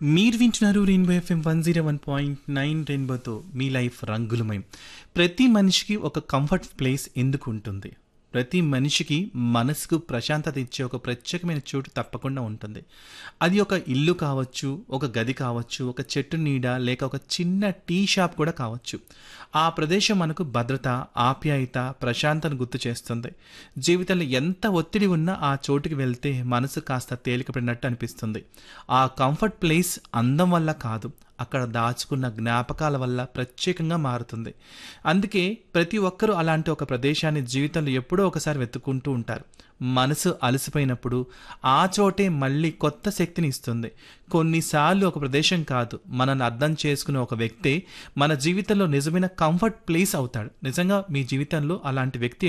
మీరు వింటున్నారు rainbow FM one zero one point nine రెయిన్బోతో మీ లైఫ్ రంగులమయం ప్రతి మనిషికి ఒక కంఫర్ట్ ప్లేస్ ఎందుకు ఉంటుంది ప్రతి మనిషికి మనసుకు ప్రశాంతత ఇచ్చే ఒక ప్రత్యేకమైన చోటు తప్పకుండా ఉంటుంది అది ఒక ఇల్లు కావచ్చు ఒక గది కావచ్చు ఒక చెట్టు నీడ లేక ఒక చిన్న టీ షాప్ కూడా కావచ్చు ఆ ప్రదేశం మనకు భద్రత ఆప్యాయత ప్రశాంతను గుర్తు చేస్తుంది జీవితంలో ఎంత ఒత్తిడి ఉన్నా ఆ చోటుకి వెళ్తే మనసు కాస్త తేలికపడినట్టు అనిపిస్తుంది ఆ కంఫర్ట్ ప్లేస్ అందం వల్ల కాదు అక్కడ దాచుకున్న జ్ఞాపకాల వల్ల ప్రత్యేకంగా మారుతుంది అందుకే ప్రతి ఒక్కరూ అలాంటి ఒక ప్రదేశాన్ని జీవితంలో ఎప్పుడో ఒకసారి వెతుక్కుంటూ ఉంటారు మనసు అలసిపోయినప్పుడు ఆ చోటే మళ్ళీ కొత్త శక్తిని ఇస్తుంది కొన్నిసార్లు ఒక ప్రదేశం కాదు మనల్ని అర్థం చేసుకునే ఒక వ్యక్తే మన జీవితంలో నిజమైన కంఫర్ట్ ప్లేస్ అవుతాడు నిజంగా మీ జీవితంలో అలాంటి వ్యక్తి